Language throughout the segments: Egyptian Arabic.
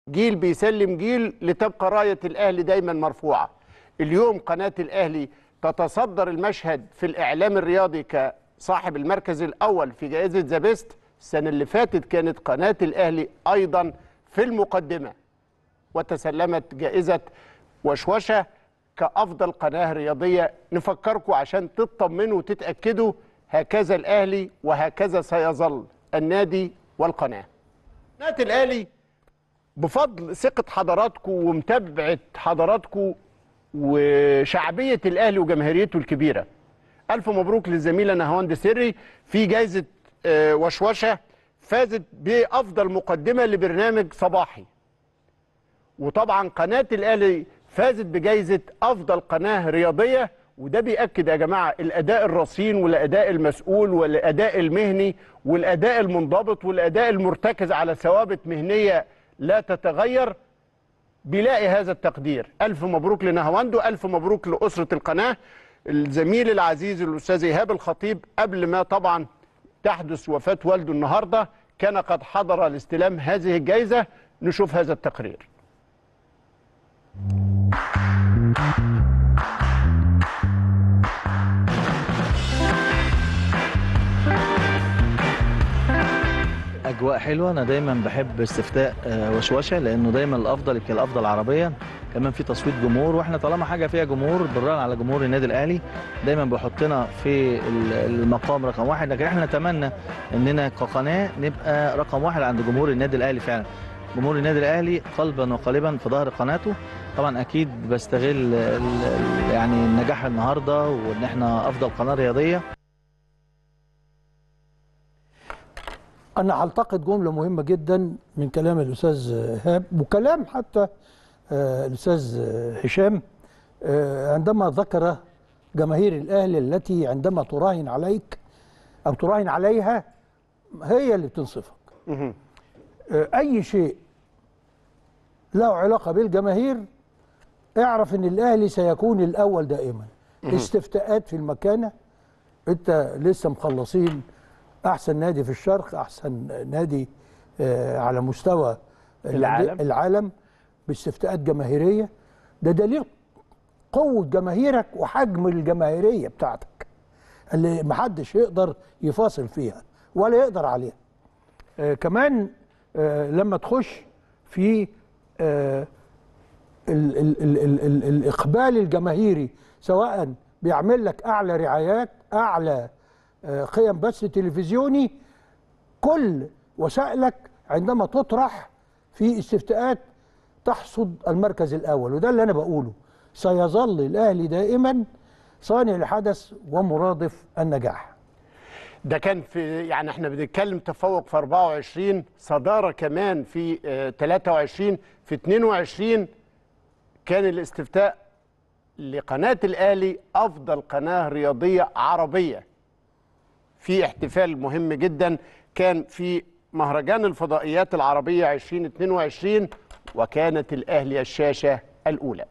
جيل بيسلم جيل لتبقى رايه الاهلي دايما مرفوعه اليوم قناه الاهلي تتصدر المشهد في الاعلام الرياضي كصاحب المركز الاول في جائزه ذا بيست السنه اللي فاتت كانت قناه الاهلي ايضا في المقدمه وتسلمت جائزه وشوشه كافضل قناه رياضيه نفكركم عشان تطمنوا وتتاكدوا هكذا الاهلي وهكذا سيظل النادي والقناه قناه الاهلي بفضل ثقه حضراتكم ومتابعه حضراتكم وشعبيه الاهلي وجماهيريته الكبيره الف مبروك للزميله نهاوند سري في جائزه آه، وشوشه فازت بافضل مقدمه لبرنامج صباحي وطبعا قناه الاهلي فازت بجائزه افضل قناه رياضيه وده بيأكد يا جماعه الاداء الرصين والاداء المسؤول والاداء المهني والاداء المنضبط والاداء المرتكز على ثوابت مهنيه لا تتغير بيلاقي هذا التقدير ألف مبروك لنهواندو ألف مبروك لأسرة القناة الزميل العزيز الأستاذ إيهاب الخطيب قبل ما طبعا تحدث وفاة والده النهاردة كان قد حضر لاستلام هذه الجائزة نشوف هذا التقرير اجواء حلوه انا دايما بحب استفتاء آه، وشوشه لانه دايما الافضل يبقى الافضل عربيا كمان في تصويت جمهور واحنا طالما حاجه فيها جمهور بنراهن على جمهور النادي الاهلي دايما بيحطنا في ال- المقام رقم واحد لكن احنا نتمنى اننا كقناه نبقى رقم واحد عند جمهور النادي الاهلي فعلا جمهور النادي الاهلي قلبا وقالبا في ظهر قناته طبعا اكيد بستغل ال- ال- يعني النجاح النهارده وان احنا افضل قناه رياضيه أنا هلتقط جملة مهمة جدا من كلام الأستاذ إيهاب وكلام حتى آه، الأستاذ هشام آه، عندما ذكر جماهير الأهلي التي عندما تراهن عليك أو تراهن عليها هي اللي بتنصفك آه، أي شيء له علاقة بالجماهير اعرف ان الاهلي سيكون الاول دائما استفتاءات في المكانه انت لسه مخلصين احسن نادي في الشرق احسن نادي آه، على مستوى العالم. العالم باستفتاءات جماهيريه ده دليل قوه جماهيرك وحجم الجماهيريه بتاعتك اللي محدش يقدر يفاصل فيها ولا يقدر عليها آه كمان آه لما تخش في آه ال ال ال ال ال الإقبال الجماهيري سواء بيعمل لك أعلى رعايات أعلى آه، قيم بث تلفزيوني كل وسائلك عندما تطرح في استفتاءات تحصد المركز الأول وده اللي أنا بقوله سيظل الأهلي دائما صانع الحدث ومرادف النجاح ده كان في يعني احنا بنتكلم تفوق في 24 صدارة كمان في آه، 23 في 22 كان الاستفتاء لقناة الأهلي أفضل قناة رياضية عربية في احتفال مهم جدا كان في مهرجان الفضائيات العربية 2022 وكانت الأهلي الشاشة الأولى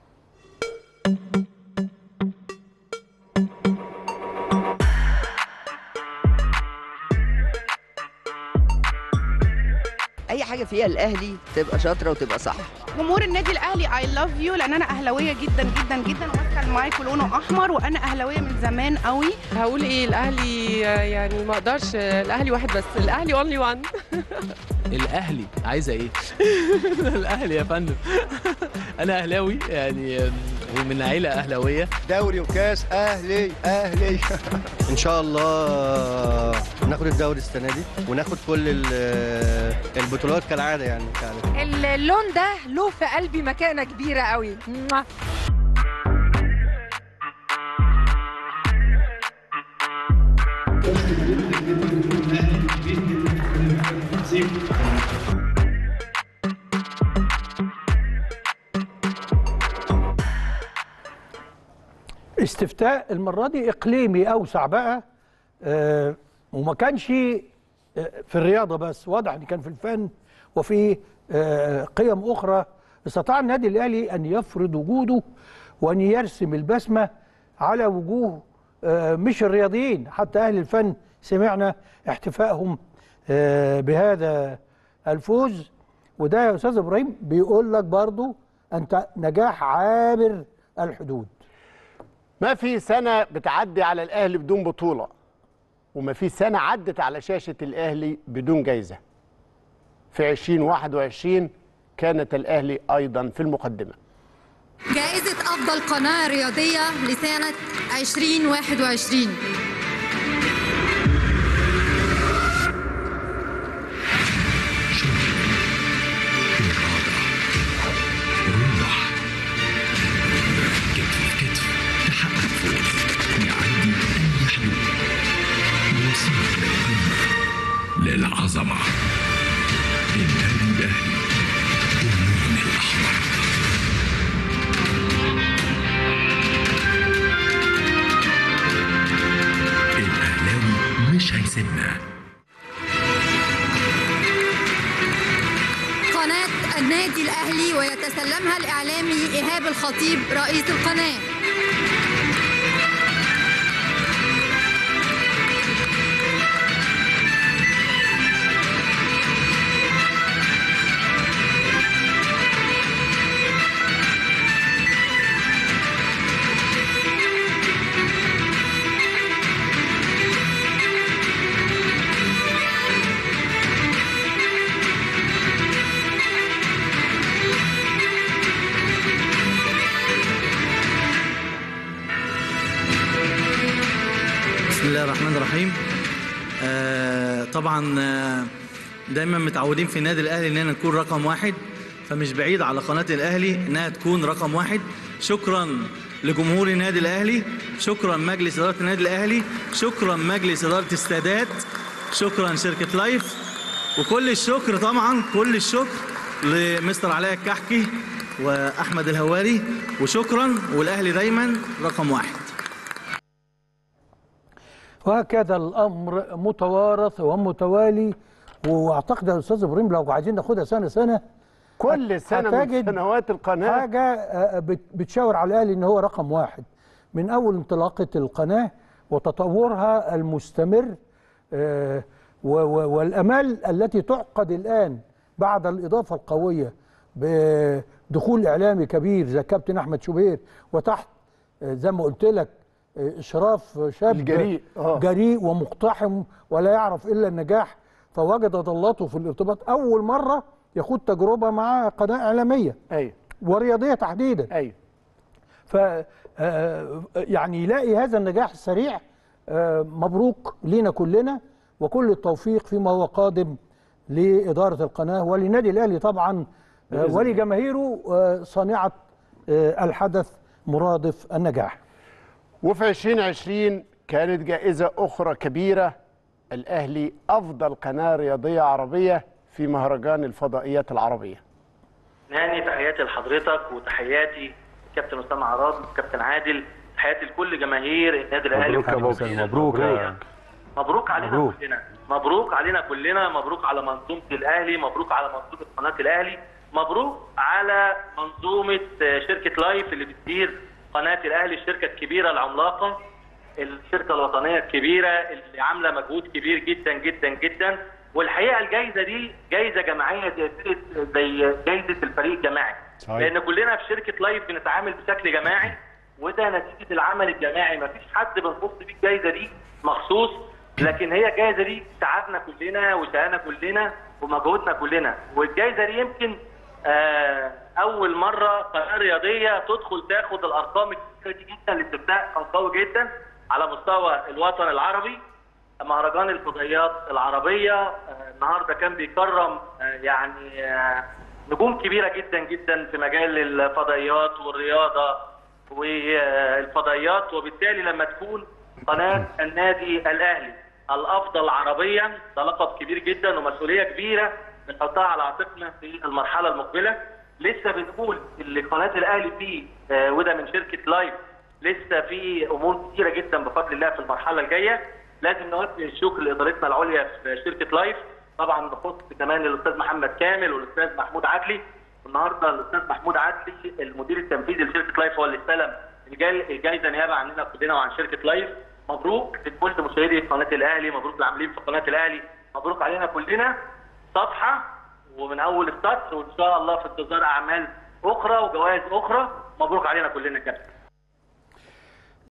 اي حاجه فيها الاهلي تبقى شاطره وتبقى صح جمهور النادي الاهلي اي لاف يو لان انا اهلاويه جدا جدا جدا وماسكه المايك ولونه احمر وانا اهلاويه من زمان قوي هقول ايه الاهلي آه، يعني ما اقدرش آه، الاهلي واحد بس الاهلي اونلي وان الاهلي عايزه ايه الاهلي يا فندم انا اهلاوي يعني آم، ومن عيله اهلاويه دوري وكاس اهلي اهلي ان شاء الله ناخد الدوري السنه دي وناخد كل ال- البطولات كالعاده يعني كالعادة. اللون ده له في قلبي مكانه كبيره قوي استفتاء المرة دي إقليمي أوسع بقى آه، وما كانش آه، في الرياضة بس واضح إن كان في الفن وفي آه، قيم أخرى استطاع النادي الأهلي أن يفرض وجوده وأن يرسم البسمة على وجوه آه، مش الرياضيين حتى أهل الفن سمعنا احتفائهم آه، بهذا الفوز وده يا استاذ ابراهيم بيقول لك برضو انت نجاح عابر الحدود ما في سنة بتعدي على الأهلي بدون بطولة وما في سنة عدت على شاشة الأهلي بدون جايزة في 2021 كانت الأهلي أيضا في المقدمة جائزة أفضل قناة رياضية لسنة 2021 كتف كتف تحقق فوز نعدي أي حدود نوصل للقمة للعظمة النادي الأهلي واللون الأحمر الأهلاوي مش هيسيبنا قناة النادي الأهلي ويتسلمها الإعلامي إيهاب الخطيب رئيس القناة بسم الله الرحمن الرحيم آه طبعا آه دايما متعودين في النادي الاهلي اننا نكون رقم واحد فمش بعيد على قناه الاهلي انها تكون رقم واحد شكرا لجمهور النادي الاهلي شكرا مجلس اداره النادي الاهلي شكرا مجلس اداره السادات شكرا شركه لايف وكل الشكر طبعا كل الشكر لمستر علاء الكحكي واحمد الهواري وشكرا والاهلي دايما رقم واحد وهكذا الامر متوارث ومتوالي واعتقد يا استاذ ابراهيم لو عايزين ناخدها سنه سنه كل سنة من هتجد سنوات القناة حاجه آه، بت- بتشاور على الاهلي ان هو رقم واحد من اول انطلاقه القناه وتطورها المستمر آه، و- و- والامال التي تعقد الان بعد الاضافه القويه بدخول اعلامي كبير زي كابتن احمد شوبير وتحت آه، زي ما قلت لك آه، اشراف شاب الجريء، آه. جريء ومقتحم ولا يعرف الا النجاح فوجد ضلاته في الارتباط اول مره يخوض تجربه مع قناه اعلاميه أيوه ورياضيه تحديدا أيوه ف آه، يعني يلاقي هذا النجاح السريع آه، مبروك لينا كلنا وكل التوفيق فيما هو قادم لإدارة القناة ولنادي الأهلي طبعا آه، بإذن الله. ولجماهيره آه، صانعة آه، الحدث مرادف النجاح وفي 2020 كانت جائزة أخرى كبيرة الأهلي أفضل قناة رياضية عربية في مهرجان الفضائيات العربية ناني تحياتي لحضرتك وتحياتي كابتن اسامه عراد وكابتن عادل تحياتي لكل جماهير النادي الاهلي مبروك يا وكل بابا جماهير مبروك الجمهورية. مبروك علينا مبروك. كلنا مبروك علينا كلنا مبروك على منظومه الاهلي مبروك على منظومه قناه الاهلي مبروك على منظومه آه، شركه لايف اللي بتدير قناه الاهلي الشركه الكبيره العملاقه الشركه الوطنيه الكبيره اللي عامله مجهود كبير جدا جدا جدا والحقيقه الجائزه دي جائزه جماعيه زي زي جائزه الفريق الجماعي صحيح. لان كلنا في شركه لايف بنتعامل بشكل جماعي وده نتيجه العمل الجماعي مفيش حد بنخص بيه الجائزه دي مخصوص لكن هي الجائزه دي تعبنا كلنا وشقانا كلنا ومجهودنا كلنا والجائزه دي يمكن آه اول مره قناه رياضيه تدخل تاخد الارقام الكبيره دي جدا الاستفتاء كان قوي جدا على مستوى الوطن العربي مهرجان الفضائيات العربيه آه النهارده كان بيكرم آه يعني آه نجوم كبيره جدا جدا في مجال الفضائيات والرياضه والفضائيات وبالتالي لما تكون قناه النادي الاهلي الافضل عربيا ده لقب كبير جدا ومسؤوليه كبيره بنحطها على عاتقنا في المرحله المقبله لسه بنقول اللي قناه الاهلي فيه آه، وده من شركه لايف لسه في امور كثيره جدا بفضل الله في المرحله الجايه لازم نوجه الشكر لادارتنا العليا في شركه لايف طبعا نخص كمان الاستاذ محمد كامل والاستاذ محمود عدلي النهارده الاستاذ محمود عدلي المدير التنفيذي لشركه لايف هو اللي استلم الجاي- الجايزه نيابه عننا كلنا وعن شركه لايف مبروك لكل مشاهدي قناه الاهلي مبروك للعاملين في قناه الاهلي مبروك علينا كلنا صفحه ومن اول السطر وان شاء الله في انتظار اعمال اخرى وجوائز اخرى مبروك علينا كلنا كده